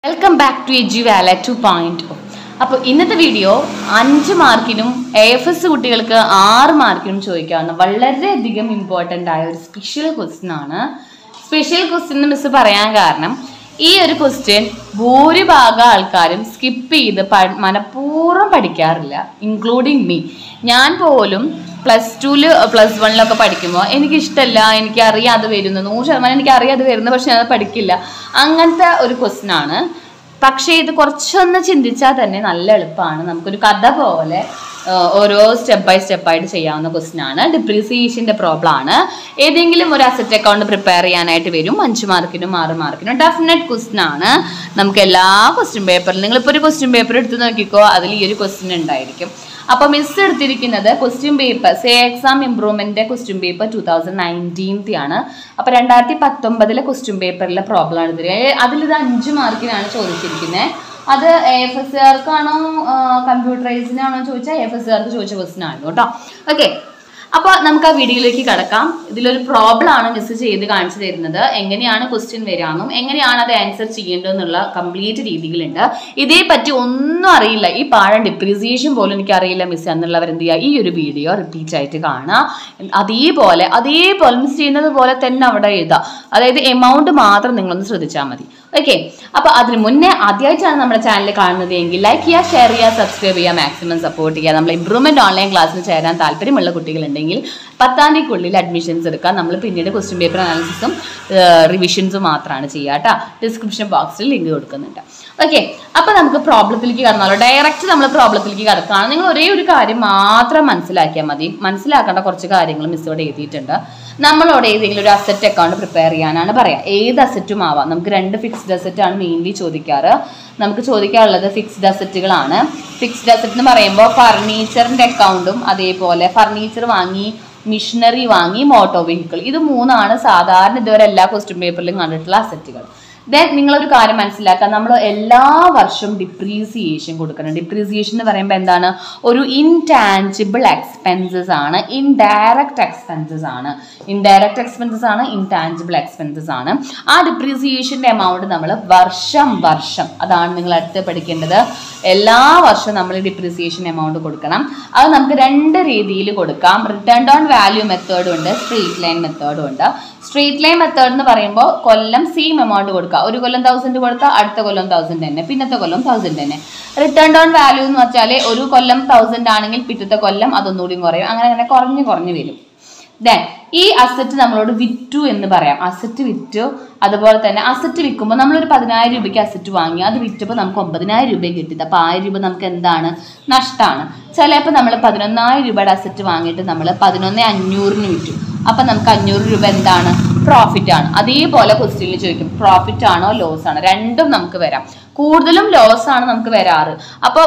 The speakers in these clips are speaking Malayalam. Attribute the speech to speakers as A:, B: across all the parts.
A: Welcome back to Edu Wala two point അപ്പോൾ ഇന്നത്തെ വീഡിയോ അഞ്ച് മാർക്കിനും എ എഫ് എസ് കുട്ടികൾക്ക് ആറ് മാർക്കിനും ചോദിക്കാവുന്ന വളരെയധികം ഇമ്പോർട്ടൻ്റ് ആയ ഒരു സ്പെഷ്യൽ ക്വസ്റ്റ്യൻ ആണ് സ്പെഷ്യൽ ക്വസ്റ്റ്യൻ എന്ന് മിസ് പറയാൻ കാരണം ഈ ഒരു ക്വസ്റ്റ്യൻ ഭൂരിഭാഗം ആൾക്കാരും സ്കിപ്പ് ചെയ്ത് പ- മനഃപൂർവ്വം പഠിക്കാറില്ല ഇൻക്ലൂഡിങ് മീ ഞാൻ പോലും പ്ലസ് ടുവിൽ പ്ലസ് വണ്ണിലൊക്കെ പഠിക്കുമ്പോൾ എനിക്കിഷ്ടമല്ല എനിക്കറിയാം അത് വരുന്നു നൂറ് ശതമാനം എനിക്കറിയാം അത് വരുന്നത് പക്ഷെ ഞാനത് പഠിക്കില്ല അങ്ങനത്തെ ഒരു ക്വസ്റ്റ്യൻ ആണ് പക്ഷേ ഇത് കുറച്ചൊന്ന് ചിന്തിച്ചാൽ തന്നെ നല്ല എളുപ്പമാണ് നമുക്കൊരു കഥ പോലെ ആ, ഓരോ സ്റ്റെപ്പ് ബൈ സ്റ്റെപ്പ് ആയിട്ട് ചെയ്യാവുന്ന ക്വസ്റ്റ്യൻ ആണ് ഡിപ്രീസിയേഷൻ്റെ പ്രോബ്ലം ആണ് ഏതെങ്കിലും ഒരു അസറ്റ് അക്കൗണ്ട് പ്രിപ്പയർ ചെയ്യാനായിട്ട് വരും അഞ്ച് മാർക്കിനും ആറ് മാർക്കിനും ഡെഫിനറ്റ് ക്വസ്റ്റ്യൻ ആണ് നമുക്ക് എല്ലാ ക്വസ്റ്റ്യൻ പേപ്പറിലും നിങ്ങളിപ്പോൾ ഒരു ക്വസ്റ്റ്യൻ പേപ്പർ എടുത്ത് നോക്കിക്കോ അതിൽ ഈ ഒരു ക്വസ്റ്റ്യൻ ഉണ്ടായിരിക്കും അപ്പോൾ മിസ് എടുത്തിരിക്കുന്നത് question paper say exam improvement question paper two thousand നയൻറ്റീൻത്തി ആണ് അപ്പോൾ രണ്ടായിരത്തി പത്തൊമ്പതിലെ ക്വസ്റ്റ്യൻ പേപ്പറിലെ പ്രോബ്ലം ആണ് ഇത് അതിലിത് അഞ്ച് മാർക്കിനാണ് ചോദിച്ചിരിക്കുന്നത് അത് എഫ് എസ് ആർക്കാണോ കമ്പ്യൂട്ടറൈസിനാണോ ചോദിച്ചാൽ എഫ് എസ് ആർക്ക് ചോദിച്ച ക്വസ്റ്റ്യൻ ആണ് കേട്ടോ ഓക്കെ അപ്പോൾ നമുക്ക് ആ വീഡിയോയിലേക്ക് കടക്കാം ഇതിലൊരു പ്രോബ്ലം ആണ് മിസ് ചെയ്ത് കാണിച്ചു തരുന്നത് എങ്ങനെയാണ് ക്വസ്റ്റ്യൻ വരാമെന്നും എങ്ങനെയാണ് അത് ആൻസർ ചെയ്യേണ്ടതെന്നുള്ള കംപ്ലീറ്റ് രീതികളുണ്ട് ഇതേ പറ്റി ഒന്നും അറിയില്ല ഈ പാഴം ഡിപ്രീസിയേഷൻ പോലും എനിക്ക് അറിയില്ല മിസ് എന്നുള്ളവർ എന്ത് ചെയ്യുക ഈ ഒരു വീഡിയോ റിപ്പീറ്റ് ആയിട്ട് കാണുക അതേപോലെ അതേപോലെ മിസ് ചെയ്യുന്നത് പോലെ തന്നെ അവിടെ എഴുതുക അതായത് എമൗണ്ട് മാത്രം നിങ്ങളൊന്ന് ശ്രദ്ധിച്ചാൽ മതി ഓക്കെ അപ്പോൾ അതിന് മുന്നേ ആദ്യമായിട്ടാണ് നമ്മുടെ ചാനൽ കാണുന്നത് എങ്കിൽ ലൈക്ക് ചെയ്യുക ഷെയർ ചെയ്യുക സബ്സ്ക്രൈബ് ചെയ്യുക മാക്സിമം സപ്പോർട്ട് ചെയ്യുക നമ്മൾ ഇംപ്രൂവ്മെന്റ് ഓൺലൈൻ ക്ലാസ്സിന് ചേരാൻ താല്പര്യമുള്ള കുട്ടികളുണ്ടെങ്കിൽ പത്താം തീയതിക്കുള്ളിൽ അഡ്മിഷൻസ് എടുക്കാം നമ്മൾ പിന്നീട് ക്വസ്റ്റ്യൻ പേപ്പർ അനാലിസിസും റിവിഷൻസും മാത്രമാണ് ചെയ്യുക കേട്ടോ ഡിസ്ക്രിപ്ഷൻ ബോക്സിൽ ലിങ്ക് കൊടുക്കുന്നുണ്ട് ഓക്കെ അപ്പൊ നമുക്ക് പ്രോബ്ലത്തിലേക്ക് കടന്നാലോ ഡയറക്റ്റ് നമ്മൾ പ്രോബ്ലത്തിലേക്ക് കടക്കുകയാണ് നിങ്ങൾ ഒരേ ഒരു കാര്യം മാത്രം മനസ്സിലാക്കിയാൽ മതി മനസ്സിലാക്കേണ്ട കുറച്ച് കാര്യങ്ങൾ മിസ് ഇവിടെ എഴുതിയിട്ടുണ്ട് നമ്മളോട് ഏതെങ്കിലും ഒരു അസറ്റ് അക്കൗണ്ട് പ്രിപ്പയർ ചെയ്യാനാണ് പറയാം ഏത് അസറ്റും ആവാം നമുക്ക് രണ്ട് ഫിക്സ്ഡ് അസറ്റ് ആണ് മെയിൻലി ചോദിക്കാറ് നമുക്ക് ചോദിക്കാനുള്ളത് ഫിക്സ്ഡ് അസറ്റുകളാണ് ഫിക്സ്ഡ് അസറ്റ് എന്ന് പറയുമ്പോൾ ഫർണിച്ചറിന്റെ അക്കൗണ്ടും അതേപോലെ ഫർണിച്ചർ വാങ്ങി മിഷനറി വാങ്ങി മോട്ടോർ വെഹിക്കിൾ ഇത് മൂന്നാണ് സാധാരണ ഇതുവരെ എല്ലാ ക്വസ്റ്റ്യൻ പേപ്പറിലും കണ്ടിട്ടുള്ള അസറ്റുകൾ ദെൻ നിങ്ങളൊരു കാര്യം മനസ്സിലാക്കുക നമ്മൾ എല്ലാ വർഷവും ഡിപ്രീസിയേഷൻ കൊടുക്കണം ഡിപ്രീസിയേഷൻ എന്ന് പറയുമ്പോൾ എന്താണ് ഒരു ഇൻടാഞ്ചിബിൾ എക്സ്പെൻസസ് ആണ് ഇൻഡയറക്റ്റ് എക്സ്പെൻസസ് ആണ് ഇൻഡയറക്റ്റ് എക്സ്പെൻസസ് ആണ് ഇൻടാഞ്ചിബിൾ എക്സ്പെൻസസ് ആണ് ആ ഡിപ്രീസിയേഷൻ്റെ എമൗണ്ട് നമ്മൾ വർഷം വർഷം അതാണ് നിങ്ങൾ അടുത്ത് പഠിക്കേണ്ടത് എല്ലാ വർഷവും നമ്മൾ ഡിപ്രീസിയേഷൻ എമൗണ്ട് കൊടുക്കണം അത് നമുക്ക് രണ്ട് രീതിയിൽ കൊടുക്കാം റിട്ടേൺ ഓൺ വാല്യൂ മെത്തേഡും ഉണ്ട് സ്ട്രീറ്റ് ലൈൻ മെത്തേഡും ഉണ്ട് സ്ട്രീറ്റ് ലൈൻ മെത്തേഡ് എന്ന് പറയുമ്പോൾ കൊല്ലം സെയിം എമൗണ്ട് കൊടുക്കുക ഒരു കൊല്ലം തൗസൻഡ് കൊടുത്താൽ അടുത്ത കൊല്ലം തൗസൻഡ് തന്നെ പിന്നത്തെ കൊല്ലം തൗസൻഡ് തന്നെ റിട്ടേൺ ഓൺ വാല്യൂ എന്ന് വെച്ചാൽ ഒരു കൊല്ലം തൗസൻഡ് ആണെങ്കിൽ പിറ്റത്തെ കൊല്ലം അതൊന്നുകൂടി കുറയും അങ്ങനെ അങ്ങനെ കുറഞ്ഞ് കുറഞ്ഞ് വരും ദെൻ ഈ അസറ്റ് നമ്മളോട് വിറ്റു എന്ന് പറയാം അസറ്റ് വിറ്റു അതുപോലെ തന്നെ അസറ്റ് വിൽക്കുമ്പോൾ നമ്മളൊരു പതിനായിരം രൂപയ്ക്ക് അസറ്റ് വാങ്ങി അത് വിറ്റപ്പോൾ നമുക്ക് ഒമ്പതിനായിരം രൂപ കിട്ടിയത് അപ്പോൾ ആയിരം രൂപ നമുക്ക് എന്താണ് നഷ്ടമാണ് ചിലപ്പോൾ നമ്മൾ പതിനൊന്നായിരം രൂപയുടെ അസറ്റ് വാങ്ങിയിട്ട് നമ്മൾ പതിനൊന്ന് അഞ്ഞൂറിന് വിറ്റു അപ്പം നമുക്ക് അഞ്ഞൂറ് രൂപ എന്താണ് പ്രോഫിറ്റ് ആണ് അതേപോലെ ക്വസ്റ്റ്യനിൽ ചോദിക്കും പ്രോഫിറ്റ് ആണോ ലോസ് ആണോ രണ്ടും നമുക്ക് വരാം കൂടുതലും ലോസ് ആണ് നമുക്ക് വരാറ് അപ്പോൾ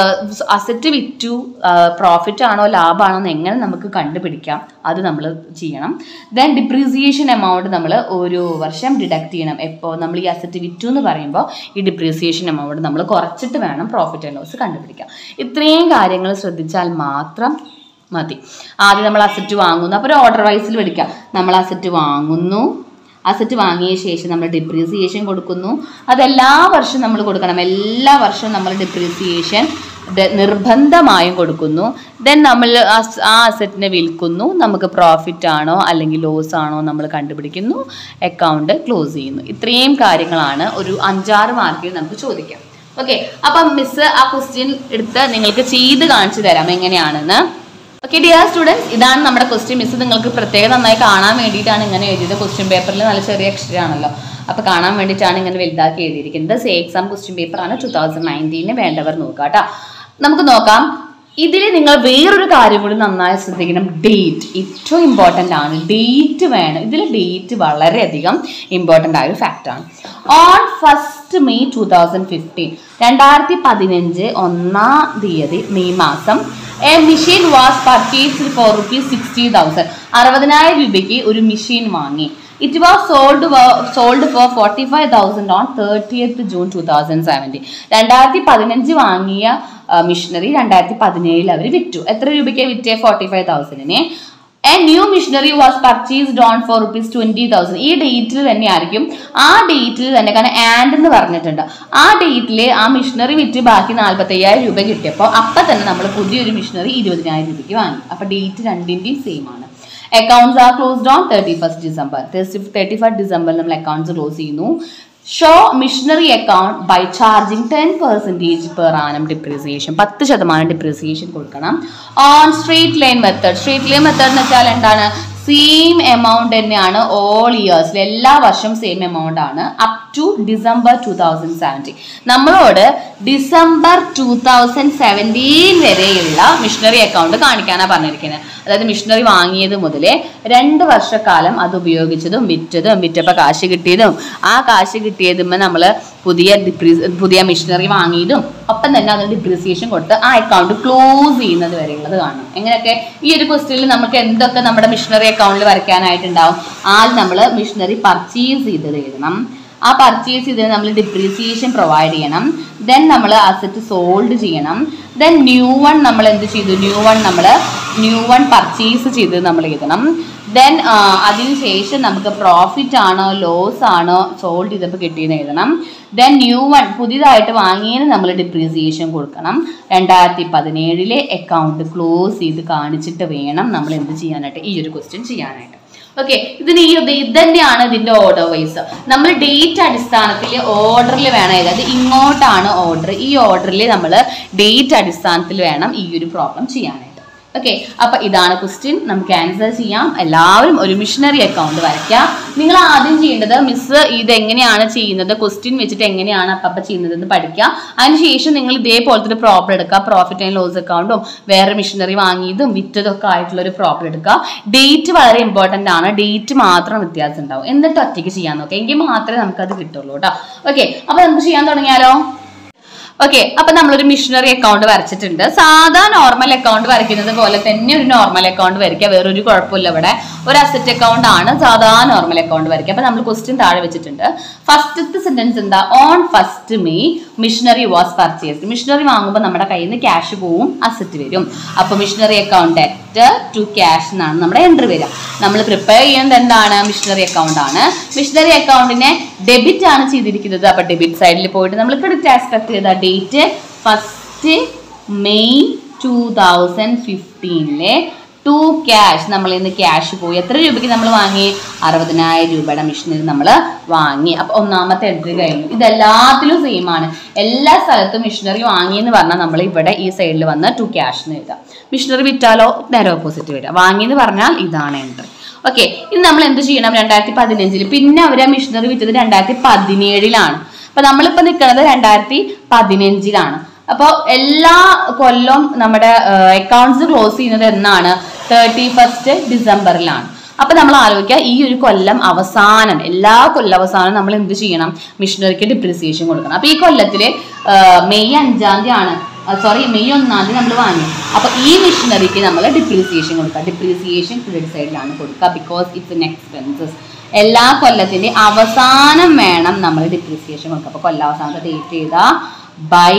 A: അസറ്റ് വിറ്റു പ്രോഫിറ്റ് ആണോ ലാഭമാണോ എന്ന് എങ്ങനെ നമുക്ക് കണ്ടുപിടിക്കാം അത് നമ്മൾ ചെയ്യണം ദെൻ ഡിപ്രീസിയേഷൻ എമൗണ്ട് നമ്മൾ ഓരോ വർഷം ഡിഡക്ട് ചെയ്യണം എപ്പോൾ നമ്മൾ ഈ അസറ്റ് വിറ്റു എന്ന് പറയുമ്പോൾ ഈ ഡിപ്രീസിയേഷൻ എമൗണ്ട് നമ്മൾ കുറച്ചിട്ട് വേണം പ്രോഫിറ്റ് ആൻഡ് ലോസ് കണ്ടുപിടിക്കാം ഇത്രയും കാര്യങ്ങൾ ശ്രദ്ധിച്ചാൽ മാത്രം മതി ആദ്യം നമ്മൾ അസറ്റ് വാങ്ങുന്നു അപ്പോൾ ഒരു ഓർഡർ വൈസിൽ പഠിക്കാം നമ്മൾ അസറ്റ് വാങ്ങുന്നു അസറ്റ് വാങ്ങിയ ശേഷം നമ്മൾ ഡിപ്രീസിയേഷൻ കൊടുക്കുന്നു അതെല്ലാ വർഷവും നമ്മൾ കൊടുക്കണം എല്ലാ വർഷവും നമ്മൾ ഡിപ്രീസിയേഷൻ നിർബന്ധമായും കൊടുക്കുന്നു ദെൻ നമ്മൾ ആ- ആ അസറ്റിനെ വിൽക്കുന്നു നമുക്ക് പ്രോഫിറ്റ് ആണോ അല്ലെങ്കിൽ ലോസ് ആണോ നമ്മൾ കണ്ടുപിടിക്കുന്നു അക്കൗണ്ട് ക്ലോസ് ചെയ്യുന്നു ഇത്രയും കാര്യങ്ങളാണ് ഒരു അഞ്ചാറ് മാർക്കിൽ നമുക്ക് ചോദിക്കാം ഓക്കെ അപ്പം മിസ് ആ ക്വസ്റ്റ്യൻ എടുത്ത് നിങ്ങൾക്ക് ചെയ്ത് കാണിച്ചു തരാം എങ്ങനെയാണെന്ന് ഓക്കെ ഡിയർ സ്റ്റുഡൻസ് ഇതാണ് നമ്മുടെ ക്വസ്റ്റ്യൻ മിസ് നിങ്ങൾക്ക് പ്രത്യേകം നന്നായി കാണാൻ വേണ്ടിയിട്ടാണ് ഇങ്ങനെ എഴുതിയത് ക്വസ്റ്റ്യൻ പേപ്പറിൽ നല്ല ചെറിയ അക്ഷരമാണല്ലോ അപ്പോൾ കാണാൻ വേണ്ടിയിട്ടാണ് ഇങ്ങനെ വലുതാക്കി എഴുതിയിരിക്കുന്നത് സേ എക്സാം ക്വസ്റ്റ്യൻ പേപ്പറാണ് ടു തൗസൻഡ് നയൻറ്റീന് വേണ്ടവർ നോക്കുക കേട്ടോ നമുക്ക് നോക്കാം ഇതിൽ നിങ്ങൾ വേറൊരു കാര്യം കൂടി നന്നായി ശ്രദ്ധിക്കണം ഡേറ്റ് ഏറ്റവും ഇമ്പോർട്ടൻ്റ് ആണ് ഡേറ്റ് വേണം ഇതിൽ ഡേറ്റ് വളരെയധികം ഇമ്പോർട്ടൻ്റ് ആയ ഒരു ഫാക്റ്റാണ് on first May two thousand fifteen രണ്ടായിരത്തി പതിനഞ്ച് ഒന്നാം തീയതി മെയ് മാസം a machine was purchased for rupees sixty thousand അറുപതിനായിരം രൂപയ്ക്ക് ഒരു മെഷീൻ വാങ്ങി it was sold sold for forty five thousand on thirtieth June two thousand seventeen രണ്ടായിരത്തി പതിനഞ്ച് വാങ്ങിയ മിഷനറി രണ്ടായിരത്തി പതിനേഴിൽ അവർ വിറ്റു എത്ര രൂപയ്ക്ക് വിറ്റേ ഫോർട്ടി ഫൈവ് തൗസൻഡിന് a new machinery was purchased on for rupees twenty thousand ഈ ഡേറ്റിൽ തന്നെ ആയിരിക്കും ആ ഡേറ്റിൽ തന്നെ കാരണം ആൻഡ് എന്ന് പറഞ്ഞിട്ടുണ്ട് ആ ഡേറ്റിൽ ആ മിഷനറി വിറ്റ് ബാക്കി നാൽപ്പത്തി അയ്യായിരം രൂപ കിട്ടിയപ്പോൾ അപ്പം തന്നെ നമ്മൾ പുതിയൊരു മിഷനറി ഇരുപതിനായിരം രൂപയ്ക്ക് വാങ്ങി അപ്പോൾ ഡേറ്റ് രണ്ടിൻ്റെയും സെയിം ആണ് accounts are closed on thirty first December thirty first ഡിസംബറിൽ നമ്മൾ അക്കൗണ്ട്സ് ക്ലോസ് ചെയ്യുന്നു show machinery account by charging ten percentage per annum depreciation പത്ത് ശതമാനം ഡിപ്രിസിയേഷൻ കൊടുക്കണം on straight line method straight line method എന്ന് വെച്ചാൽ എന്താണ് സെയിം എമൗണ്ട് തന്നെയാണ് ഓൾ ഇയേഴ്സിൽ എല്ലാ വർഷവും സെയിം എമൗണ്ട് ആണ് up to December two thousand seventeen നമ്മളോട് ഡിസംബർ ടു തൗസൻഡ് സെവൻറ്റീൻ വരെയുള്ള മിഷനറി അക്കൗണ്ട് കാണിക്കാനാണ് പറഞ്ഞിരിക്കുന്നത് അതായത് മിഷനറി വാങ്ങിയത് മുതലേ രണ്ട് വർഷക്കാലം അത് ഉപയോഗിച്ചതും വിറ്റതും വിറ്റപ്പോൾ കാശ് കിട്ടിയതും ആ കാശ് കിട്ടിയതുമ്പോൾ നമ്മൾ പുതിയ ഡിപ്രീ പുതിയ മിഷനറി വാങ്ങിയതും ഒപ്പം തന്നെ അതിന് ഡിപ്രീസിയേഷൻ കൊടുത്ത് ആ അക്കൗണ്ട് ക്ലോസ് ചെയ്യുന്നത് വരെയുള്ളത് കാണണം എങ്ങനെയൊക്കെ ഈ ഒരു ക്വസ്റ്റ്യനിൽ നമുക്ക് എന്തൊക്കെ നമ്മുടെ മിഷനറി അക്കൗണ്ടിൽ വരയ്ക്കാനായിട്ടുണ്ടാവും ആദ്യം നമ്മൾ മിഷനറി പർച്ചേസ് ചെയ്തത് എഴുതണം ആ പർച്ചേസ് ചെയ്തത് നമ്മൾ ഡിപ്രീസിയേഷൻ പ്രൊവൈഡ് ചെയ്യണം ദെൻ നമ്മൾ അസറ്റ് സോൾഡ് ചെയ്യണം ദെൻ ന്യൂ വൺ നമ്മൾ എന്ത് ചെയ്തു ന്യൂ വൺ നമ്മൾ ന്യൂ വൺ പർച്ചേസ് ചെയ്തത് നമ്മൾ എഴുതണം ദെൻ അതിനുശേഷം നമുക്ക് പ്രോഫിറ്റ് ആണോ ലോസ് ആണോ സോൾഡ് ചെയ്തപ്പോൾ കിട്ടിയെന്ന് എഴുതണം ദെൻ ന്യൂ വൺ പുതിയതായിട്ട് വാങ്ങിയതിന് നമ്മൾ ഡിപ്രീസിയേഷൻ കൊടുക്കണം രണ്ടായിരത്തി പതിനേഴിലെ അക്കൗണ്ട് ക്ലോസ് ചെയ്ത് കാണിച്ചിട്ട് വേണം നമ്മൾ എന്ത് ചെയ്യാനായിട്ട് ഈ ഒരു ക്വസ്റ്റ്യൻ ചെയ്യാനായിട്ട് ഓക്കെ ഇതിന് ഈ ഇത് ഇത് തന്നെയാണ് ഇതിന്റെ ഓർഡർ വൈസ് നമ്മൾ ഡേറ്റ് അടിസ്ഥാനത്തിൽ ഓർഡറിൽ വേണം എഴുതാം അത് ഇങ്ങോട്ടാണ് ഓർഡർ ഈ ഓർഡറിൽ നമ്മൾ ഡേറ്റ് അടിസ്ഥാനത്തിൽ വേണം ഈ ഒരു പ്രോബ്ലം ചെയ്യാനായിട്ട് ഓക്കെ അപ്പൊ ഇതാണ് ക്വസ്റ്റ്യൻ നമുക്ക് ആൻസർ ചെയ്യാം എല്ലാവരും ഒരു മിഷനറി അക്കൗണ്ട് വരയ്ക്കാം നിങ്ങൾ ആദ്യം ചെയ്യേണ്ടത് മിസ് ഇത് എങ്ങനെയാണ് ചെയ്യുന്നത് ക്വസ്റ്റ്യൻ വെച്ചിട്ട് എങ്ങനെയാണ് അപ്പം ചെയ്യുന്നത് എന്ന് പഠിക്കുക അതിനുശേഷം നിങ്ങൾ ഇതേപോലത്തെ ഒരു പ്രോബ്ലം എടുക്കുക പ്രോഫിറ്റ് ആൻഡ് ലോസ് അക്കൗണ്ടും വേറെ മിഷനറി വാങ്ങിയതും വിറ്റതും ഒക്കെ ആയിട്ടുള്ള ഒരു പ്രോബ്ലം എടുക്കുക ഡേറ്റ് വളരെ ഇമ്പോർട്ടന്റ് ആണ് ഡേറ്റ് മാത്രം വ്യത്യാസം ഉണ്ടാവും എന്നിട്ട് ഒറ്റയ്ക്ക് ചെയ്യാൻ നോക്കുക എങ്കിൽ മാത്രമേ നമുക്കത് കിട്ടുള്ളൂ കേട്ടോ ഓക്കെ അപ്പൊ നമുക്ക് ചെയ്യാൻ തുടങ്ങിയാലോ ഓക്കെ അപ്പൊ നമ്മളൊരു മിഷനറി അക്കൗണ്ട് വരച്ചിട്ടുണ്ട് സാധാ നോർമൽ അക്കൗണ്ട് വരയ്ക്കുന്നത് പോലെ തന്നെ ഒരു നോർമൽ അക്കൗണ്ട് വരയ്ക്കുക വേറൊരു കുഴപ്പമില്ല ഇവിടെ ഒരു അസറ്റ് അക്കൗണ്ട് ആണ് സാധാ നോർമൽ അക്കൗണ്ട് വരയ്ക്കുക അപ്പൊ നമ്മൾ ക്വസ്റ്റ്യൻ താഴെ വെച്ചിട്ടുണ്ട് ഫസ്റ്റത്തെ സെന്റൻസ് എന്താ on first May machinery was purchased machinery വാങ്ങുമ്പോൾ നമ്മുടെ കയ്യിൽ നിന്ന് ക്യാഷ് പോവും അസറ്റ് വരും അപ്പൊ മിഷനറി അക്കൗണ്ട് ഡെറ്റ് ടു ക്യാഷ് എന്നാണ് നമ്മുടെ എൻട്രി വരിക നമ്മൾ പ്രിപ്പയർ ചെയ്യുന്നത് എന്താണ് മിഷനറി അക്കൗണ്ട് ആണ് മിഷനറി അക്കൗണ്ടിനെ ഡെബിറ്റ് ആണ് ചെയ്തിരിക്കുന്നത് അപ്പൊ ഡെബിറ്റ് സൈഡിൽ പോയിട്ട് നമ്മൾ ക്രെഡിറ്റ് ആസ്പെക്ട് ചെയ്ത date first May two thousand ഫിഫ്റ്റീനിലെ ടു ക്യാഷ് നമ്മൾ ഇന്ന് ക്യാഷ് പോയി എത്ര രൂപയ്ക്ക് നമ്മൾ വാങ്ങി അറുപതിനായിരം രൂപയുടെ മിഷനറി നമ്മൾ വാങ്ങി അപ്പൊ ഒന്നാമത്തെ എൻട്രി കഴിഞ്ഞു ഇതെല്ലാത്തിലും സെയിം ആണ് എല്ലാ സ്ഥലത്തും മിഷനറി വാങ്ങി എന്ന് പറഞ്ഞാൽ നമ്മൾ ഇവിടെ ഈ സൈഡിൽ വന്ന് ടു ക്യാഷ് എന്ന് എഴുതാം മിഷനറി വിറ്റാലോ നേരെ ഓപ്പോസിറ്റ് വരിക വാങ്ങി എന്ന് പറഞ്ഞാൽ ഇതാണ് എൻട്രി ഓക്കെ ഇനി നമ്മൾ എന്ത് ചെയ്യണം രണ്ടായിരത്തി പതിനഞ്ചിൽ പിന്നെ അവർ ആ മിഷനറി വിറ്റത് രണ്ടായിരത്തി പതിനേഴിലാണ് അപ്പൊ നമ്മളിപ്പോ നിൽക്കുന്നത് രണ്ടായിരത്തി പതിനഞ്ചിലാണ് അപ്പോൾ എല്ലാ കൊല്ലവും നമ്മുടെ അക്കൗണ്ട്സ് ക്ലോസ് ചെയ്യുന്നത് എന്നാണ് തേർട്ടി ഫസ്റ്റ് ഡിസംബറിലാണ് അപ്പൊ നമ്മൾ ആലോചിക്കുക ഈ ഒരു കൊല്ലം അവസാനം എല്ലാ കൊല്ലം അവസാനം നമ്മൾ എന്ത് ചെയ്യണം മിഷനറിക്ക് ഡിപ്രിസിയേഷൻ കൊടുക്കണം അപ്പൊ ഈ കൊല്ലത്തില് ആ, മെയ് അഞ്ചാം തീയതി ആണ് സോറി മെയ് ഒന്നാം തീയതി നമ്മൾ വാങ്ങി അപ്പൊ ഈ മിഷനറിക്ക് നമ്മൾ ഡിപ്രീസിയേഷൻ കൊടുക്കുക ഡിപ്രീസിയേഷൻ ക്രെഡിറ്റ് സൈഡിലാണ് കൊടുക്കുക ബിക്കോസ് ഇറ്റ്സ് എൻ എക്സ്പെൻസസ് എല്ലാ കൊല്ലത്തിന്റെ അവസാനം വേണം നമ്മൾ ഡിപ്രീസിയേഷൻ കൊടുക്കുക അപ്പൊ കൊല്ലാവസാനത്തെ ഡേറ്റ് ചെയ്താ ബൈ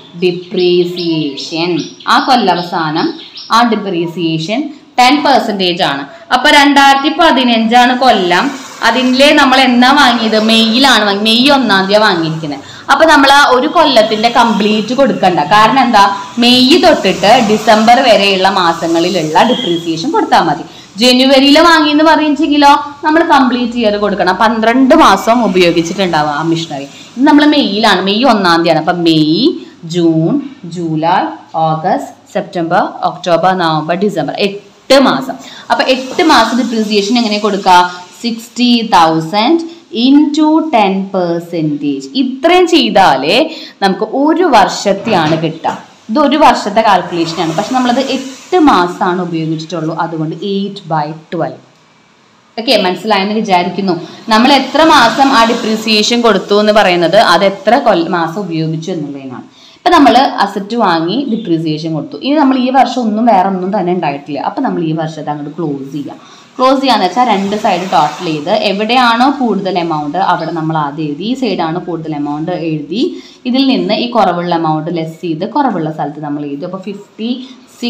A: ഡിപ്രീസിയേഷൻ ആ കൊല്ലവസാനം ആ ഡിപ്രീസിയേഷൻ ടെൻ പെർസെൻറ്റേജ് ആണ് അപ്പൊ രണ്ടായിരത്തി പതിനഞ്ചാണ് കൊല്ലം അതിലെ നമ്മൾ എന്നാ വാങ്ങിയത് മെയ്യിലാണ് വാങ്ങി മെയ് ഒന്നാം തീയതി വാങ്ങിയിരിക്കുന്നത് അപ്പൊ നമ്മൾ ആ ഒരു കൊല്ലത്തിന്റെ കംപ്ലീറ്റ് കൊടുക്കണ്ട കാരണം എന്താ മെയ് തൊട്ടിട്ട് ഡിസംബർ വരെയുള്ള മാസങ്ങളിലുള്ള ഡിപ്രീസിയേഷൻ കൊടുത്താൽ മതി ജനുവരിയിൽ വാങ്ങിയെന്ന് പറയുമെങ്കിലോ നമ്മൾ കംപ്ലീറ്റ് ഇയർ കൊടുക്കണം പന്ത്രണ്ട് മാസം ഉപയോഗിച്ചിട്ടുണ്ടാവും ആ മിഷനറി ഇത് നമ്മൾ മെയ്യിലാണ് മെയ് ഒന്നാം തീയതിയാണ് അപ്പൊ May June July August September October November December എട്ട് മാസം അപ്പൊ എട്ട് മാസം ഡിപ്രീസിയേഷൻ എങ്ങനെ കൊടുക്കുക sixty thousand into ten percentage ഇത്രയും ചെയ്താലേ നമുക്ക് ഒരു വർഷത്തെയാണ് കിട്ടുക ഇത് ഒരു വർഷത്തെ കാൽക്കുലേഷനാണ് പക്ഷെ നമ്മളത് എട്ട് മാസമാണ് ഉപയോഗിച്ചിട്ടുള്ളൂ അതുകൊണ്ട് എയ്റ്റ് ബൈ ട്വൽവ് ഓക്കെ മനസ്സിലായെന്ന് വിചാരിക്കുന്നു നമ്മൾ എത്ര മാസം ആ ഡിപ്രീസിയേഷൻ കൊടുത്തു എന്ന് പറയുന്നത് അത് എത്ര കൊല്ല മാസം ഉപയോഗിച്ചു എന്നുള്ളതിനാണ് ഇപ്പൊ നമ്മൾ അസറ്റ് വാങ്ങി ഡിപ്രീസിയേഷൻ കൊടുത്തു ഇനി നമ്മൾ ഈ വർഷം ഒന്നും വേറെ ഒന്നും തന്നെ ഉണ്ടായിട്ടില്ല അപ്പൊ നമ്മൾ ഈ വർഷത്തെ അങ്ങോട്ട് ക്ലോസ് ചെയ്യാം ക്ലോസ് ചെയ്യാന്ന് വെച്ചാൽ രണ്ട് സൈഡ് ടോട്ടൽ ചെയ്ത് എവിടെയാണോ കൂടുതൽ എമൗണ്ട് അവിടെ നമ്മൾ ആദ്യം എഴുതി ഈ സൈഡാണ് കൂടുതൽ എമൗണ്ട് എഴുതി ഇതിൽ നിന്ന് ഈ കുറവുള്ള എമൗണ്ട് ലെസ് ചെയ്ത് കുറവുള്ള സ്ഥലത്ത് നമ്മൾ എഴുതി അപ്പോൾ ഫിഫ്റ്റി സിക്സ്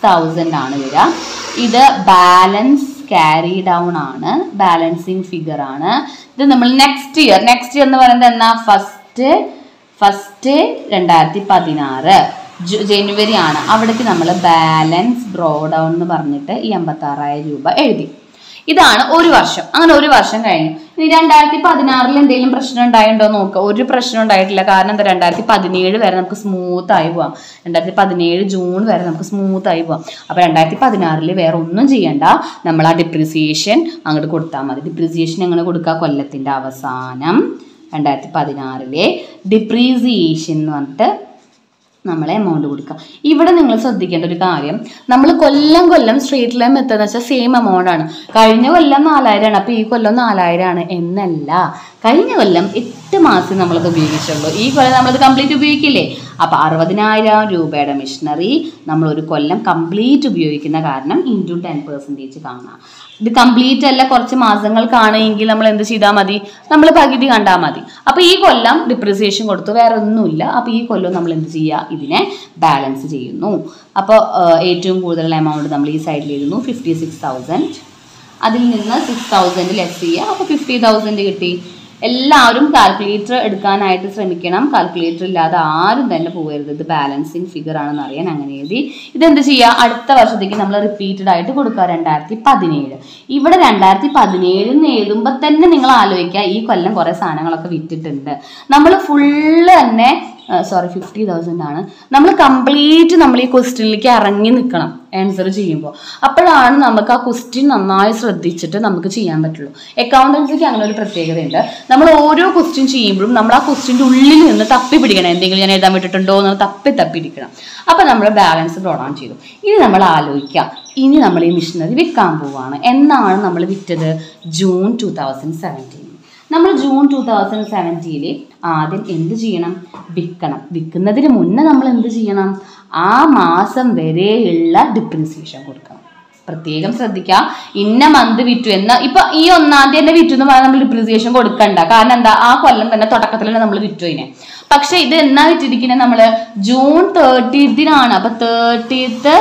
A: തൗസൻഡ് ആണ് വരിക ഇത് ബാലൻസ് ക്യാരി ഡൗൺ ആണ് ബാലൻസിങ് ഫിഗർ ആണ് ഇത് നമ്മൾ നെക്സ്റ്റ് ഇയർ നെക്സ്റ്റ് ഇയർ എന്ന് പറയുന്നത് എന്നാ ഫസ്റ്റ് ഫസ്റ്റ് രണ്ടായിരത്തി പതിനാറ് ജനുവരി ആണ് അവിടേക്ക് നമ്മൾ ബാലൻസ് ഡ്രോ ഡൗൺ എന്ന് പറഞ്ഞിട്ട് ഈ അമ്പത്താറായിരം രൂപ എഴുതി ഇതാണ് ഒരു വർഷം അങ്ങനെ ഒരു വർഷം കഴിഞ്ഞു ഇനി രണ്ടായിരത്തി പതിനാറിൽ എന്തെങ്കിലും പ്രശ്നം ഉണ്ടായിട്ടുണ്ടോ നോക്കുക ഒരു പ്രശ്നം ഉണ്ടായിട്ടില്ല കാരണം എന്താ രണ്ടായിരത്തി പതിനേഴ് വരെ നമുക്ക് സ്മൂത്ത് ആയി പോവാം രണ്ടായിരത്തി പതിനേഴ് ജൂൺ വരെ നമുക്ക് സ്മൂത്ത് ആയി പോവാം അപ്പോൾ രണ്ടായിരത്തി പതിനാറിൽ വേറെ ഒന്നും ചെയ്യണ്ട നമ്മൾ ആ ഡിപ്രിസിയേഷൻ അങ്ങോട്ട് കൊടുത്താൽ മതി ഡിപ്രിസിയേഷൻ എങ്ങനെ കൊടുക്കുക കൊല്ലത്തിൻ്റെ അവസാനം രണ്ടായിരത്തി പതിനാറിലെ ഡിപ്രീസിയേഷൻ എന്ന് പറഞ്ഞിട്ട് നമ്മൾ എമൗണ്ട് കൊടുക്കുക ഇവിടെ നിങ്ങൾ ശ്രദ്ധിക്കേണ്ട ഒരു കാര്യം നമ്മൾ കൊല്ലം കൊല്ലം സ്ട്രേറ്റ് ലൈൻ മെത്തേഡ് എന്ന് വെച്ചാൽ സെയിം എമൗണ്ട് ആണ് കഴിഞ്ഞ കൊല്ലം നാലായിരമാണ് അപ്പോൾ ഈ കൊല്ലം നാലായിരമാണ് എന്നല്ല കഴിഞ്ഞ കൊല്ലം എട്ട് മാസം നമ്മളത് ഉപയോഗിച്ചുള്ളൂ ഈ കൊല്ലം നമ്മളത് കംപ്ലീറ്റ് ഉപയോഗിക്കില്ലേ അപ്പോൾ അറുപതിനായിരം രൂപയുടെ മിഷനറി നമ്മൾ ഒരു കൊല്ലം കംപ്ലീറ്റ് ഉപയോഗിക്കുന്ന കാരണം ഇൻറ്റു ടെൻ പെർസെൻറ്റേജ് കാണാം ഇത് കംപ്ലീറ്റ് അല്ല കുറച്ച് മാസങ്ങൾ കാണുമെങ്കിൽ നമ്മൾ എന്ത് ചെയ്താൽ മതി നമ്മൾ പകുതി കണ്ടാൽ മതി അപ്പോൾ ഈ കൊല്ലം ഡിപ്രിസിയേഷൻ കൊടുത്തു വേറെ ഒന്നുമില്ല അപ്പോൾ ഈ കൊല്ലം നമ്മൾ എന്ത് ചെയ്യുക ഇതിനെ ബാലൻസ് ചെയ്യുന്നു അപ്പോൾ ഏറ്റവും കൂടുതൽ എമൗണ്ട് നമ്മൾ ഈ സൈഡിൽ എഴുതുന്നു ഫിഫ്റ്റി സിക്സ് തൗസൻഡ് അതിൽ നിന്ന് സിക്സ് തൗസൻഡ് ലെസ് ചെയ്യുക അപ്പോൾ ഫിഫ്റ്റി തൗസൻഡ് കിട്ടി എല്ലാവരും കാൽക്കുലേറ്റർ എടുക്കാനായിട്ട് ശ്രമിക്കണം കാൽക്കുലേറ്റർ ഇല്ലാതെ ആരും തന്നെ പോകരുത് ഇത് ബാലൻസിങ് ഫിഗർ ആണെന്ന് അറിയാൻ അങ്ങനെ എഴുതി ഇതെന്ത് ചെയ്യുക അടുത്ത വർഷത്തേക്ക് നമ്മൾ റിപ്പീറ്റഡ് ആയിട്ട് കൊടുക്കുക രണ്ടായിരത്തി പതിനേഴ് ഇവിടെ രണ്ടായിരത്തി പതിനേഴിന്ന് എഴുതുമ്പോൾ തന്നെ നിങ്ങൾ ആലോചിക്കുക ഈ കൊല്ലം കുറേ സാധനങ്ങളൊക്കെ വിറ്റിട്ടുണ്ട് നമ്മൾ ഫുള്ള് തന്നെ സോറി ഫിഫ്റ്റി തൗസൻഡ് ആണ് നമ്മൾ കംപ്ലീറ്റ് നമ്മൾ ഈ ക്വസ്റ്റ്യനിലേക്ക് ഇറങ്ങി നിൽക്കണം ആൻസർ ചെയ്യുമ്പോൾ അപ്പോഴാണ് നമുക്ക് ആ ക്വസ്റ്റ്യൻ നന്നായി ശ്രദ്ധിച്ചിട്ട് നമുക്ക് ചെയ്യാൻ പറ്റുള്ളൂ അക്കൗണ്ടൻസിക്ക് അങ്ങനെ ഒരു പ്രത്യേകതയുണ്ട് നമ്മൾ ഓരോ ക്വസ്റ്റ്യൻ ചെയ്യുമ്പോഴും നമ്മൾ ആ ക്വസ്റ്റ്യൻ്റെ ഉള്ളിൽ നിന്ന് തപ്പി പിടിക്കണം എന്തെങ്കിലും ഞാൻ എഴുതാൻ വിട്ടിട്ടുണ്ടോ എന്ന് തപ്പി തപ്പി ഇരിക്കണം അപ്പം നമ്മൾ ബാലൻസ് ഡ്രോഡൗൺ ചെയ്തു ഇനി നമ്മൾ ആലോചിക്കാം ഇനി നമ്മൾ ഈ മിഷനറി വിൽക്കാൻ പോവുകയാണ് എന്നാണ് നമ്മൾ വിറ്റത് ജൂൺ ടു തൗസൻഡ് സെവൻറ്റീൻ നമ്മൾ ജൂൺ ടു തൗസൻഡ് സെവൻറ്റീനിൽ ആദ്യം എന്ത് ചെയ്യണം വിൽക്കണം വിൽക്കുന്നതിന് മുന്നേ നമ്മൾ എന്ത് ചെയ്യണം ആ മാസം വരെയുള്ള ഡിപ്രിസിയേഷൻ കൊടുക്കണം പ്രത്യേകം ശ്രദ്ധിക്കുക ഇന്ന മന്ത് വിറ്റു എന്ന ഇപ്പൊ ഈ ഒന്നാം തീയതി തന്നെ വിറ്റു എന്ന് പറഞ്ഞാൽ നമ്മൾ ഡിപ്രിസിയേഷൻ കൊടുക്കണ്ട കാരണം എന്താ ആ കൊല്ലം തന്നെ തുടക്കത്തിൽ തന്നെ നമ്മൾ വിറ്റു അതിനെ പക്ഷെ ഇത് എന്നാ വിറ്റിരിക്കുന്നത് നമ്മൾ ജൂൺ തേർട്ടീത്തിനാണ് അപ്പൊ തേർട്ടീത്ത്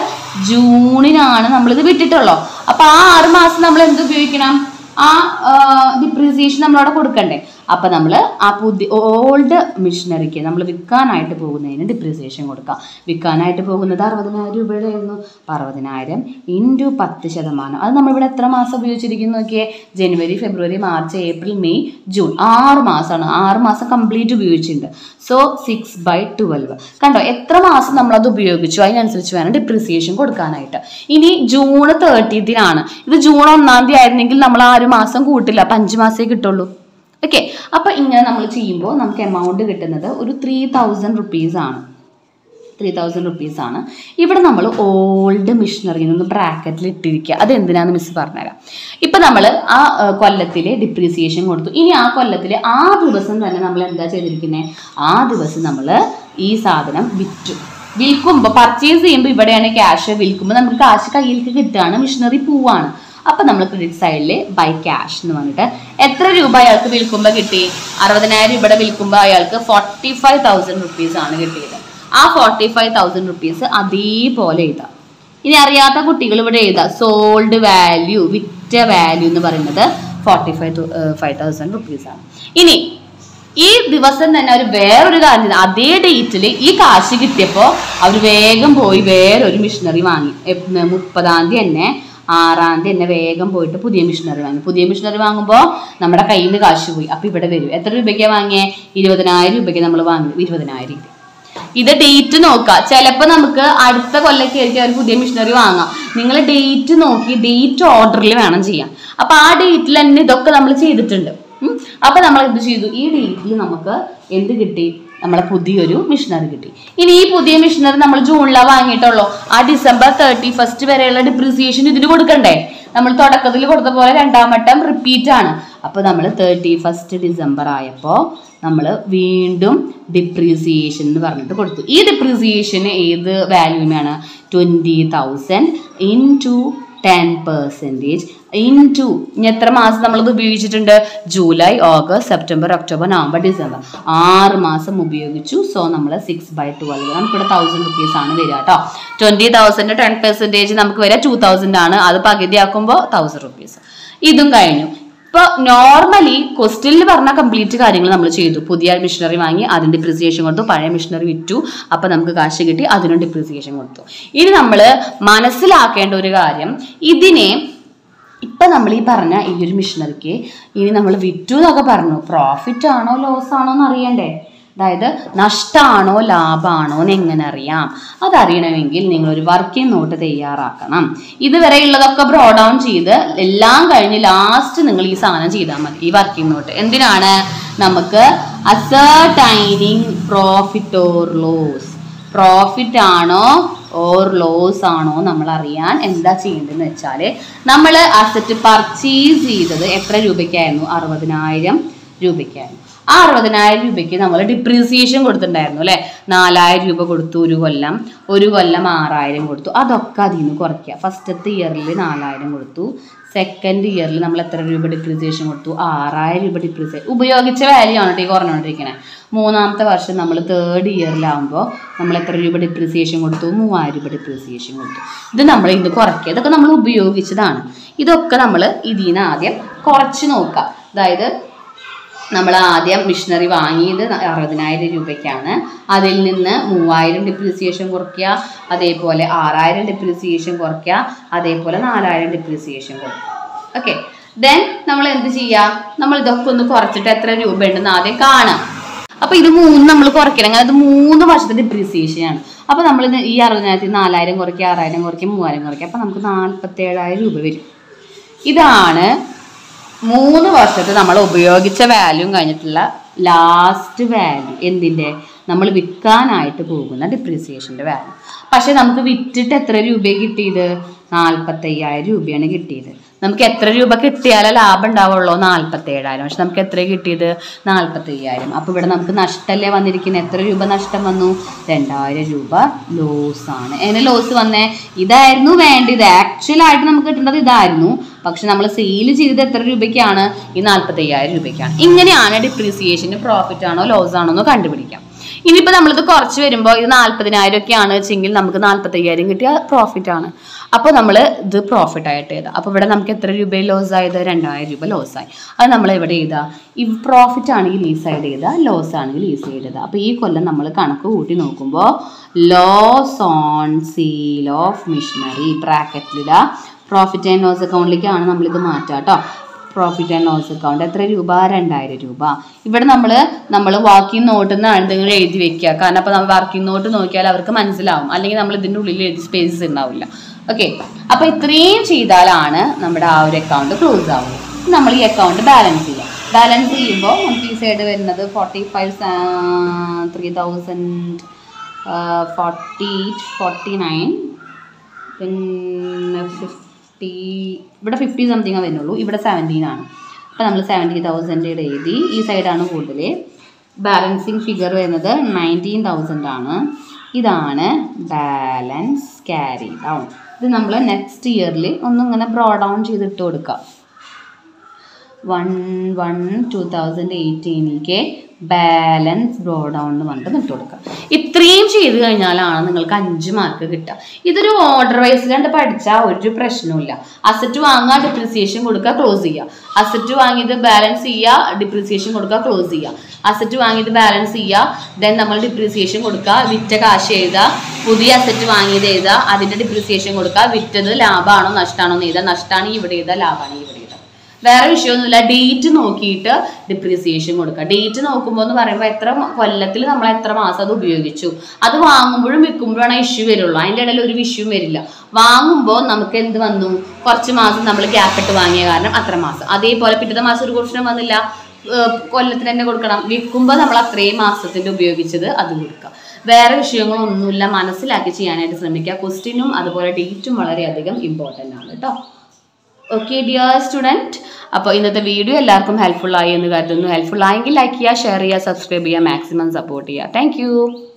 A: ജൂണിനാണ് നമ്മളിത് വിട്ടിട്ടുള്ളൂ അപ്പൊ ആ ആറ് മാസം നമ്മൾ എന്ത് ഉപയോഗിക്കണം ആ ഡിപ്രീസിയേഷൻ നമ്മളവിടെ കൊടുക്കണ്ടേ അപ്പൊ നമ്മൾ ആ പുതിയ ഓൾഡ് മിഷനറിക്ക് നമ്മൾ വിൽക്കാനായിട്ട് പോകുന്നതിന് ഡിപ്രീസിയേഷൻ കൊടുക്കാം വിൽക്കാനായിട്ട് പോകുന്നത് അറുപതിനായിരം രൂപയുടെ ആയിരുന്നു അപ്പൊ അറുപതിനായിരം ഇൻറ്റു പത്ത് ശതമാനം അത് നമ്മളിവിടെ എത്ര മാസം ഉപയോഗിച്ചിരിക്കുന്നു നോക്കിയേ January February March April May June ആറ് മാസമാണ് ആറ് മാസം കംപ്ലീറ്റ് ഉപയോഗിച്ചിട്ടുണ്ട് സോ സിക്സ് ബൈ ട്വൽവ് കണ്ടോ എത്ര മാസം നമ്മളത് ഉപയോഗിച്ചു അതിനനുസരിച്ച് വേണം ഡിപ്രിസിയേഷൻ കൊടുക്കാനായിട്ട് ഇനി ജൂൺ തേർട്ടീത്തിനാണ് ഇത് ജൂൺ ഒന്നാം തീയതി ആയിരുന്നെങ്കിൽ നമ്മൾ ആ ഒരു മാസം കൂട്ടില്ല അപ്പം അഞ്ച് മാസമേ കിട്ടുള്ളൂ ഓക്കെ അപ്പൊ ഇങ്ങനെ നമ്മൾ ചെയ്യുമ്പോൾ നമുക്ക് എമൗണ്ട് കിട്ടുന്നത് ഒരു ത്രീ തൗസൻഡ് റുപ്പീസ് ആണ് ത്രീ തൗസൻഡ് റുപ്പീസ് ആണ് ഇവിടെ നമ്മൾ ഓൾഡ് മിഷനറി നിന്ന് ബ്രാക്കറ്റിൽ ഇട്ടിരിക്കുക അത് എന്തിനാന്ന് മിസ് പറഞ്ഞുതരാം ഇപ്പൊ നമ്മൾ ആ കൊല്ലത്തിൽ ഡിപ്രീസിയേഷൻ കൊടുത്തു ഇനി ആ കൊല്ലത്തിൽ ആ ദിവസം തന്നെ നമ്മൾ എന്താ ചെയ്തിരിക്കുന്നത് ആ ദിവസം നമ്മൾ ഈ സാധനം വിറ്റു വിൽക്കുമ്പോൾ പർച്ചേസ് ചെയ്യുമ്പോൾ ഇവിടെയാണ് ക്യാഷ് വിൽക്കുമ്പോൾ നമുക്ക് കാശ് കയ്യിലേക്ക് കിട്ടുകയാണ് മിഷനറി പോവാണ് അപ്പം നമ്മൾ ക്രെഡിറ്റ് സൈഡിൽ ബൈ ക്യാഷ് എന്ന് പറഞ്ഞിട്ട് എത്ര രൂപ അയാൾക്ക് വിൽക്കുമ്പോൾ കിട്ടി അറുപതിനായിരം ഇവിടെ വിൽക്കുമ്പോൾ അയാൾക്ക് ഫോർട്ടി ഫൈവ് തൗസൻഡ് റുപ്പീസ് ആണ് കിട്ടിയത് ആ ഫോർട്ടി ഫൈവ് തൗസൻഡ് റുപ്പീസ് അതേപോലെ എഴുതാം ഇനി അറിയാത്ത കുട്ടികൾ ഇവിടെ എഴുതാം സോൾഡ് വാല്യൂ വിറ്റ വാല്യൂ എന്ന് പറയുന്നത് forty five five thousand rupees ആണ് ഇനി ഈ ദിവസം തന്നെ അവർ വേറൊരു കാര്യം ചെയ്തു. അതേ ഡേറ്റിൽ ഈ കാശ് കിട്ടിയപ്പോൾ അവർ വേഗം പോയി വേറൊരു മിഷനറി വാങ്ങി എപ്പ് മുപ്പതാം തീയതി തന്നെ ആറാം തീയതി തന്നെ വേഗം പോയിട്ട് പുതിയ മിഷനറി വാങ്ങി പുതിയ മിഷനറി വാങ്ങുമ്പോൾ നമ്മുടെ കയ്യിൽ നിന്ന് കാശ് പോയി അപ്പോൾ ഇവിടെ വരും എത്ര രൂപയ്ക്കാണ് വാങ്ങിയേ ഇരുപതിനായിരം രൂപയ്ക്ക് നമ്മൾ വാങ്ങി ഇരുപതിനായിരം കിട്ടി ഇത് ഡേറ്റ് നോക്കുക ചിലപ്പോൾ നമുക്ക് അടുത്ത കൊല്ലൊക്കെ ആയിരിക്കും അവർ പുതിയ മിഷനറി വാങ്ങാം നിങ്ങൾ ഡേറ്റ് നോക്കി ഡേറ്റ് ഓർഡറിൽ വേണം ചെയ്യാൻ അപ്പൊ ആ ഡേറ്റിൽ തന്നെ ഇതൊക്കെ നമ്മൾ ചെയ്തിട്ടുണ്ട് ഉം. അപ്പൊ നമ്മൾ എന്ത് ചെയ്തു ഈ ഡേറ്റിൽ നമുക്ക് എന്ത് കിട്ടി നമ്മളെ പുതിയൊരു മിഷനറി കിട്ടി ഇനി ഈ പുതിയ മിഷനറി നമ്മൾ ജൂണിലാണ് വാങ്ങിയിട്ടുള്ളൂ ആ ഡിസംബർ തേർട്ടി ഫസ്റ്റ് വരെയുള്ള ഡിപ്രിസിയേഷൻ ഇതിന് കൊടുക്കണ്ടേ നമ്മൾ തുടക്കത്തിൽ കൊടുത്ത പോലെ രണ്ടാം വട്ടം റിപ്പീറ്റ് ആണ് അപ്പൊ നമ്മൾ തേർട്ടി ഫസ്റ്റ് ഡിസംബർ ആയപ്പോൾ നമ്മൾ വീണ്ടും ഡിപ്രീസിയേഷൻ എന്ന് പറഞ്ഞിട്ട് കൊടുത്തു ഈ ഡിപ്രീസിയേഷൻ ഏത് വാല്യൂമാണ് twenty thousand into ten percentage into ഇനി എത്ര മാസം നമ്മളിത് ഉപയോഗിച്ചിട്ടുണ്ട് July August September October November December ആറ് മാസം ഉപയോഗിച്ചു സോ നമ്മൾ സിക്സ് ബൈ ട്വൽവ് നമുക്കിവിടെ തൗസൻഡ് റുപ്പീസ് ആണ് വരിക കേട്ടോ ട്വൻറ്റി തൗസൻഡ് ടെൻ പെർസെൻറ്റേജ് നമുക്ക് വരിക ടു തൗസൻഡ് ആണ് അത് പകുതിയാക്കുമ്പോൾ തൗസൻഡ് റുപ്പീസ് ഇതും കഴിഞ്ഞു ഇപ്പൊ നോർമലി ക്വസ്റ്റ്യനിൽ പറഞ്ഞ കംപ്ലീറ്റ് കാര്യങ്ങൾ നമ്മൾ ചെയ്തു പുതിയ മിഷനറി വാങ്ങി അതിന് ഡിപ്രിസിയേഷൻ കൊടുത്തു പഴയ മിഷനറി വിറ്റു അപ്പൊ നമുക്ക് കാശ് കിട്ടി അതിനും ഡിപ്രിസിയേഷൻ കൊടുത്തു ഇനി നമ്മൾ മനസ്സിലാക്കേണ്ട ഒരു കാര്യം ഇതിനെ ഇപ്പൊ നമ്മൾ ഈ പറഞ്ഞ ഈ ഒരു മിഷനറിക്ക് ഇനി നമ്മൾ വിറ്റു എന്നൊക്കെ പറഞ്ഞു പ്രോഫിറ്റ് ആണോ ലോസ് ആണോ എന്ന് അറിയണ്ടേ അതായത് നഷ്ടമാണോ ലാഭമാണോ എന്ന് എങ്ങനെ അറിയാം അതറിയണമെങ്കിൽ നിങ്ങൾ ഒരു വർക്കിംഗ് നോട്ട് തയ്യാറാക്കണം ഇതുവരെ ഉള്ളതൊക്കെ ബ്രോ ഡൗൺ ചെയ്ത് എല്ലാം കഴിഞ്ഞ് ലാസ്റ്റ് നിങ്ങൾ ഈ സാധനം ചെയ്താൽ മതി ഈ വർക്കിംഗ് നോട്ട് എന്തിനാണ് നമുക്ക് ascertaining profit or loss profit ആണോ ഓർ ലോസ് ആണോ നമ്മൾ അറിയാൻ എന്താ ചെയ്യേണ്ടതെന്ന് വെച്ചാൽ നമ്മൾ അസറ്റ് പർച്ചേസ് ചെയ്തത് എത്ര രൂപയ്ക്കായിരുന്നു അറുപതിനായിരം രൂപയ്ക്കായിരുന്നു ആ അറുപതിനായിരം രൂപയ്ക്ക് നമ്മൾ ഡിപ്രീസിയേഷൻ കൊടുത്തിട്ടുണ്ടായിരുന്നു അല്ലേ നാലായിരം രൂപ കൊടുത്തു ഒരു കൊല്ലം ഒരു കൊല്ലം ആറായിരം കൊടുത്തു അതൊക്കെ അതിൽ നിന്ന് കുറയ്ക്കുക ഫസ്റ്റത്തെ ഇയറിൽ നാലായിരം കൊടുത്തു സെക്കൻഡ് ഇയറിൽ നമ്മൾ എത്ര രൂപ ഡിപ്രീസിയേഷൻ കൊടുത്തു ആറായിരം രൂപ ഡിപ്രീസിയേഷൻ ഉപയോഗിച്ച വാല്യൂ ആണ് കേട്ടോ ഈ കുറഞ്ഞുകൊണ്ടിരിക്കുന്നത് മൂന്നാമത്തെ വർഷം നമ്മൾ തേർഡ് ഇയറിലാകുമ്പോൾ നമ്മൾ എത്ര രൂപ ഡിപ്രീസിയേഷൻ കൊടുത്തു മൂവായിരം രൂപ ഡിപ്രീസിയേഷൻ കൊടുത്തു ഇത് നമ്മൾ ഇത് കുറയ്ക്കുക ഇതൊക്കെ നമ്മൾ ഉപയോഗിച്ചതാണ് ഇതൊക്കെ നമ്മൾ ഇതിൽ നിന്ന് ആദ്യം കുറച്ച് നോക്കുക അതായത് നമ്മൾ ആദ്യം മിഷനറി വാങ്ങിയത് അറുപതിനായിരം രൂപയ്ക്കാണ് അതിൽ നിന്ന് മൂവായിരം ഡിപ്രിസിയേഷൻ കുറയ്ക്കുക അതേപോലെ ആറായിരം ഡിപ്രിസിയേഷൻ കുറയ്ക്കുക അതേപോലെ നാലായിരം ഡിപ്രിസിയേഷൻ കുറയ്ക്കുക ഓക്കെ ദെൻ നമ്മൾ എന്ത് ചെയ്യുക നമ്മൾ ഇതൊക്കെ ഒന്ന് കുറച്ചിട്ട് എത്ര രൂപ ഉണ്ടെന്ന് ആദ്യം കാണാം അപ്പൊ ഇത് മൂന്ന് നമ്മൾ കുറയ്ക്കണം അങ്ങനെ അത് മൂന്ന് വർഷത്തെ ഡിപ്രിസിയേഷൻ ആണ് അപ്പൊ നമ്മൾ ഈ അറുപതിനായിരത്തി നാലായിരം കുറയ്ക്കുക ആറായിരം കുറയ്ക്കുക മൂവായിരം കുറയ്ക്കുക അപ്പൊ നമുക്ക് നാൽപ്പത്തി ഏഴായിരം രൂപ വരും ഇതാണ് മൂന്ന് വർഷത്തെ നമ്മൾ ഉപയോഗിച്ച വാല്യൂ കഴിഞ്ഞിട്ടുള്ള ലാസ്റ്റ് വാല്യൂ എന്തിൻ്റെ നമ്മൾ വിൽക്കാനായിട്ട് പോകുന്ന ഡിപ്രീസിയേഷൻ്റെ വാല്യൂ പക്ഷെ നമുക്ക് വിറ്റിട്ട് എത്ര രൂപ കിട്ടിയത് നാൽപ്പത്തയ്യായിരം രൂപയാണ് കിട്ടിയത് നമുക്ക് എത്ര രൂപ കിട്ടിയാലേ ലാഭം ഉണ്ടാവുള്ളൂ നാൽപ്പത്തേഴായിരം പക്ഷെ നമുക്ക് എത്ര കിട്ടിയത് നാൽപ്പത്തയ്യായിരം അപ്പോൾ ഇവിടെ നമുക്ക് നഷ്ടമല്ലേ വന്നിരിക്കുന്നത് എത്ര രൂപ നഷ്ടം വന്നു രണ്ടായിരം രൂപ ലോസ് ആണ് എങ്ങനെ ലോസ് വന്നേ ഇതായിരുന്നു വേണ്ടത് ആക്ച്വലായിട്ട് നമുക്ക് കിട്ടേണ്ടത് ഇതായിരുന്നു പക്ഷെ നമ്മൾ സെയിൽ ചെയ്തത് എത്ര രൂപയ്ക്കാണ് ഈ നാൽപ്പത്തയ്യായിരം രൂപയ്ക്കാണ് ഇങ്ങനെയാണ് ഡിപ്രീസിയേഷന് പ്രോഫിറ്റ് ആണോ ലോസ് ആണോ എന്ന് കണ്ടുപിടിക്കാം ഇനിയിപ്പോൾ നമ്മളിത് കുറച്ച് വരുമ്പോൾ ഇത് നാൽപ്പതിനായിരം ഒക്കെ ആണ് വെച്ചെങ്കിൽ നമുക്ക് നാൽപ്പത്തയ്യായിരം കിട്ടിയ പ്രോഫിറ്റ് ആണ് അപ്പോൾ നമ്മൾ ഇത് പ്രോഫിറ്റ് ആയിട്ട് എഴുതാം അപ്പോൾ ഇവിടെ നമുക്ക് എത്ര രൂപ ലോസ് ആയത് രണ്ടായിരം രൂപ ലോസ് ആയി അത് നമ്മൾ എവിടെ എഴുതാം ഈ പ്രോഫിറ്റ് ആണെങ്കിൽ ഈ സൈഡ് എഴുതുക ലോസ് ആണെങ്കിൽ ഈ സൈഡ് എഴുതുക അപ്പോൾ ഈ കൊല്ലം നമ്മൾ കണക്ക് കൂട്ടി നോക്കുമ്പോൾ loss on sale of machinery ബ്രാക്കറ്റിലിടുക പ്രോഫിറ്റ് ആൻഡ് ലോസ് അക്കൗണ്ടിലേക്കാണ് നമ്മളിത് മാറ്റുക കേട്ടോ പ്രോഫിറ്റ് ആൻഡ് ലോസ് അക്കൗണ്ട് എത്ര രൂപ രണ്ടായിരം രൂപ ഇവിടെ നമ്മൾ നമ്മൾ വർക്കിംഗ് നോട്ടിൽ നിന്ന് എന്തെങ്കിലും എഴുതി വെക്കുക കാരണം അപ്പോൾ നമ്മൾ വർക്കിംഗ് നോട്ട് നോക്കിയാൽ അവർക്ക് മനസ്സിലാവും അല്ലെങ്കിൽ നമ്മൾ ഇതിൻ്റെ ഉള്ളിൽ എഴുതി സ്പേസ് ഉണ്ടാവില്ല ഓക്കെ അപ്പോൾ ഇത്രയും ചെയ്താലാണ് നമ്മുടെ ആ ഒരു അക്കൗണ്ട് ക്ലോസ് ആവുന്നത് നമ്മൾ ഈ അക്കൗണ്ട് ബാലൻസ് ചെയ്യാം ബാലൻസ് ചെയ്യുമ്പോൾ നമുക്ക് ഈ സൈഡ് വരുന്നത് forty five three thousand forty forty nine പിന്നെ ഫിഫ്റ്റി ഇവിടെ ഫിഫ്റ്റി സംതിങ് വരുന്നുള്ളൂ ഇവിടെ സെവൻറ്റീൻ ആണ് അപ്പോൾ നമ്മൾ സെവൻറ്റി തൗസൻഡ് എഴുതി ഈ സൈഡാണ് കൂടുതൽ ബാലൻസിങ് ഫിഗർ വരുന്നത് നയൻറ്റീൻ തൗസൻഡ് ആണ് ഇതാണ് ബാലൻസ് ക്യാരി ഡൗൺ ഇത് നമ്മൾ നെക്സ്റ്റ് ഇയറിൽ ഒന്നിങ്ങനെ ബ്രോ ഡൗൺ ചെയ്തിട്ട് കൊടുക്കാം വൺ വൺ ടു തൗസൻഡ് എയ്റ്റീനിലേക്ക് ബാലൻസ് ബ്രോ ഡൗൺ എന്ന് പറഞ്ഞിട്ട് നിട്ട് കൊടുക്കുക ഇത്രയും ചെയ്ത് കഴിഞ്ഞാലാണ് നിങ്ങൾക്ക് അഞ്ച് മാർക്ക് കിട്ടുക ഇതൊരു ഓർഡർ വൈസ് കണ്ട് പഠിച്ചാൽ ഒരു പ്രശ്നവുമില്ല അസറ്റ് വാങ്ങുക ഡിപ്രിസിയേഷൻ കൊടുക്കുക ക്ലോസ് ചെയ്യുക അസറ്റ് വാങ്ങിയത് ബാലൻസ് ചെയ്യുക ഡിപ്രിസിയേഷൻ കൊടുക്കുക ക്ലോസ് ചെയ്യുക അസറ്റ് വാങ്ങിയത് ബാലൻസ് ചെയ്യുക ദെൻ നമ്മൾ ഡിപ്രിസിയേഷൻ കൊടുക്കുക വിറ്റ കാശ് എഴുതുക പുതിയ അസറ്റ് വാങ്ങിയത് എഴുതുക അതിൻ്റെ ഡിപ്രിസിയേഷൻ കൊടുക്കുക വിറ്റത് ലാഭമാണോ നഷ്ടമാണോ എന്ന് എഴുതുക നഷ്ടമാണെങ്കിൽ ഇവിടെ എഴുതുക ലാഭമാണെങ്കിൽ ഇവിടെ എഴുതുക വേറെ വിഷയമൊന്നുമില്ല ഡേറ്റ് നോക്കിയിട്ട് ഡിപ്രീസിയേഷൻ കൊടുക്കുക ഡേറ്റ് നോക്കുമ്പോൾ എന്ന് പറയുമ്പോൾ എത്ര കൊല്ലത്തിൽ നമ്മൾ എത്ര മാസം അത് ഉപയോഗിച്ചു അത് വാങ്ങുമ്പോഴും വിൽക്കുമ്പോഴാണ് ഇഷ്യൂ വരുള്ളൂ അതിൻ്റെ ഇടയിൽ ഒരു വിഷയം വരില്ല വാങ്ങുമ്പോൾ നമുക്ക് എന്ത് വന്നു കുറച്ച് മാസം നമ്മൾ ഗ്യാപ്പ് ഇട്ട് വാങ്ങിയ കാരണം അത്ര മാസം അതേപോലെ പിറ്റത്തെ മാസം ഒരു പ്രശ്നം വന്നില്ല ഏഹ് കൊല്ലത്തിന് തന്നെ കൊടുക്കണം വിൽക്കുമ്പോൾ നമ്മൾ അത്രയും മാസത്തിൻ്റെ ഉപയോഗിച്ചത് അത് കൊടുക്കുക വേറെ വിഷയങ്ങളൊന്നുമില്ല മനസ്സിലാക്കി ചെയ്യാനായിട്ട് ശ്രമിക്കുക ക്വസ്റ്റ്യനും അതുപോലെ ഡേറ്റും വളരെയധികം ഇമ്പോർട്ടൻ്റ് ആണ് കേട്ടോ ഓക്കെ ഡിയർ സ്റ്റുഡൻറ്റ് അപ്പോൾ ഇന്നത്തെ വീഡിയോ എല്ലാവർക്കും ഹെൽപ്ഫുൾ ആയി എന്ന് കരുതുന്നു ഹെൽപ്ഫുൾ ആയെങ്കിൽ ലൈക്ക് ചെയ്യുക ഷെയർ ചെയ്യുക സബ്സ്ക്രൈബ് ചെയ്യുക മാക്സിമം സപ്പോർട്ട് ചെയ്യുക താങ്ക്